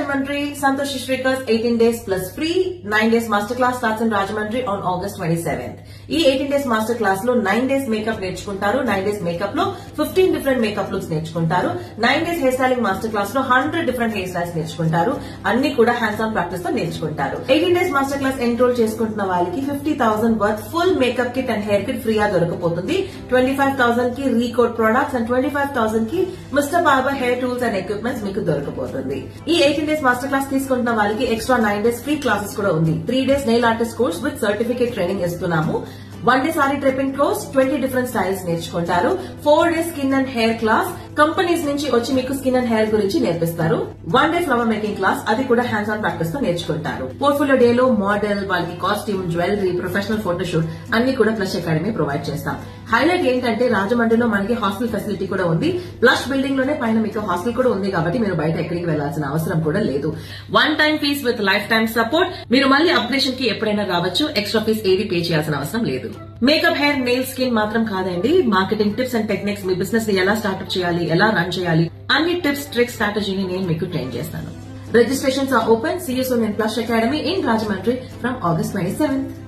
Rajamandri, Santosh Shrikers 18 days plus free 9 days masterclass starts in Rajamandri on August 27th. ఈ 18 days master class లో nine days makeup నేర్చుకుంటారు nine days makeup లో fifteen different makeup looks నేర్చుకుంటారు nine days hair styling master class లో hundred different hair styles నేర్చుకుంటారు అన్ని కూడా hands on practice తో నేర్చుకుంటారు eighteen days master class enroll చేసుకుంటున్న వాళ్ళకి fifty thousand worth full makeup kit and hair kit ఫ్రీగా దొరకపోతుంది ట్వంటీ ఫైవ్ థౌసండ్ కి Recode products and twenty five thousand కి mister barber hair tools and equipments మీకు దొరకపోతుంది ఈ ఎయిటీన్ డేస్ మాస్టర్ క్లాస్ తీసుకుంటున్న వాళ్ళకి extra nine days free classes కూడా ఉంది three days nail artist course with certificate training ఇస్తున్నాము one day sari draping course twenty different styles నేర్చుకుంటారు four days skin and hair class companies నుంచి వచ్చి మీకు skin and hair గురించి నేర్పిస్తారు one day flower making class అది కూడా హ్యాండ్స్ ఆన్ ప్రాక్టీస్ తో నేర్చుకుంటారు పోర్ట్ఫోలియో డే లో మోడల్ వాళ్ళకి కాస్ట్యూమ్ జ్యువెలరీ ప్రొఫెషనల్ ఫోటోషూట్ అన్ని కూడా ప్లస్ అకాడమీ ప్రొవైడ్ చేస్తాం హైలైట్ ఏంటంటే రాజమండ్రిలో మనకి హాస్టల్ ఫెసిలిటీ కూడా ఉంది ప్లస్ బిల్డింగ్ లోనే పైన మీకు హాస్టల్ కూడా ఉంది కాబట్టి మీరు బయట ఎక్కడికి వెళ్లాల్సిన అవసరం కూడా లేదు one time fees with life time support మీరు మళ్ళీ అప్గ్రేషన్ కి ఎప్పుడైనా రావచ్చు ఎక్స్ట్రా ఫీజ్ ఏది పే చేయాల్సిన అవసరం లేదు మేకప్ హెయిర్ నెయిల్ స్కిన్ మాత్రం కాదండి మార్కెటింగ్ టిప్స్ అండ్ టెక్నిక్స్ మీ బిజినెస్ ని ఎలా స్టార్ట్అప్ చేయాలి ఎలా రన్ చేయాలి అన్ని టిప్స్ ట్రిక్స్ స్ట్రాటజీని నేను మీకు ట్రైన్ చేస్తాను registrations are open CS in plus academy in Rajahmundry from August twenty seventh